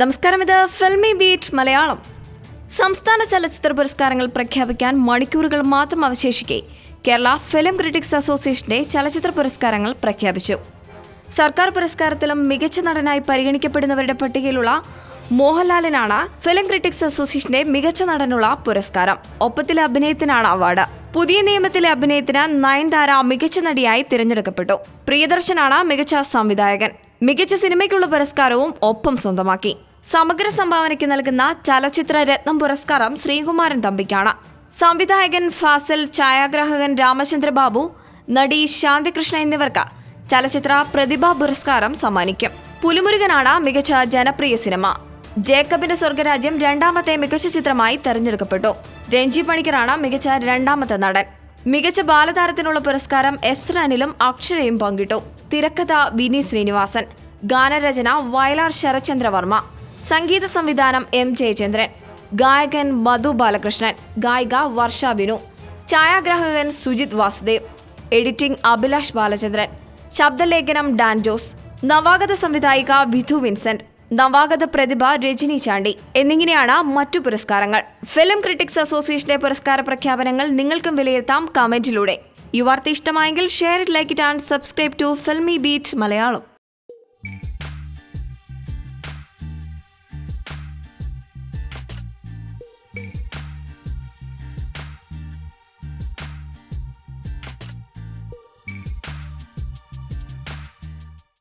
നമസ്കാരം ഇത് filmy Filmibeat Malayalam സംസ്ഥാന ചലച്ചിത്ര പുരസ്കാരങ്ങൾ പ്രഖ്യാപിക്കാൻ മണിക്കൂറുകൾ മാത്രം അവശേഷിക്കെ കേരള ഫിലിം ക്രിറ്റിക്സ് അസോസിയേഷന്റെ ചലച്ചിത്ര പുരസ്കാരങ്ങൾ പ്രഖ്യാപിച്ചു സർക്കാർ പുരസ്കാരത്തിലും മികച്ച നടനായി പരിഗണിക്കപ്പെടുന്നവരുടെ പട്ടികയിലുള്ള മോഹൻലാലിനാണ് ഫിലിം ക്രിറ്റിക്സ് അസോസിയേഷന്റെ മികച്ച നടനുള്ള പുരസ്കാരം ഒപ്പത്തിലെ അഭിനയത്തിനാണ് അവാർഡ് പുതിയ നിയമത്തിലെ അഭിനയത്തിന് നയൻതാര മികച്ച നടിയായി തിരഞ്ഞെടുക്കപ്പെട്ടു പ്രിയദർശനാണ് മികച്ച സംവിധായകൻ മികച്ച സിനിമയ്ക്കുള്ള പുരസ്കാരവും ഒപ്പം സ്വന്തമാക്കി സമഗ്ര സംഭാവനയ്ക്ക് നൽകുന്ന ചലച്ചിത്ര രത്നം പുരസ്കാരം ശ്രീകുമാരൻ തമ്പിക്കാണ് സംവിധായകൻ ഫാസിൽ ഛായാഗ്രാഹകൻ രാമചന്ദ്ര ബാബു നടി ശാന്തികൃഷ്ണ എന്നിവർക്ക് ചലച്ചിത്ര പ്രതിഭാ പുരസ്കാരം സമ്മാനിക്കും പുലിമുരുകനാണ് മികച്ച ജനപ്രിയ സിനിമ ജേക്കബിന്റെ സ്വർഗരാജ്യം രണ്ടാമത്തെ മികച്ച ചിത്രമായി തെരഞ്ഞെടുക്കപ്പെട്ടു രഞ്ജി പണിക്കറാണ് മികച്ച രണ്ടാമത്തെ നടൻ മികച്ച ബാലതാരത്തിനുള്ള പുരസ്കാരം എസ് അനിലും അക്ഷരയും പങ്കിട്ടു തിരക്കഥ വിനി ശ്രീനിവാസൻ ഗാനരചന വയലാർ ശരചന്ദ്രവർമ്മ സംഗീത സംവിധാനം എം ജയചന്ദ്രൻ ഗായകൻ മധു ബാലകൃഷ്ണൻ ഗായിക വർഷ വിനു ഛായാഗ്രാഹകൻ സുജിത് വാസുദേവ് എഡിറ്റിംഗ് അഭിലാഷ് ബാലചന്ദ്രൻ ശബ്ദലേഖനം ഡാൻ ജോസ് നവാഗത സംവിധായിക വിധു വിൻസെന്റ് നവാഗത പ്രതിഭ രജനി ചാണ്ടി എന്നിങ്ങനെയാണ് മറ്റു പുരസ്കാരങ്ങൾ ഫിലിം ക്രിറ്റിക്സ് അസോസിയേഷന്റെ പുരസ്കാര പ്രഖ്യാപനങ്ങൾ നിങ്ങൾക്കും വിലയിരുത്താം കമന്റിലൂടെ ഈ വാർത്ത ഇഷ്ടമായെങ്കിൽ share it like it and subscribe to Filmibeat Malayalam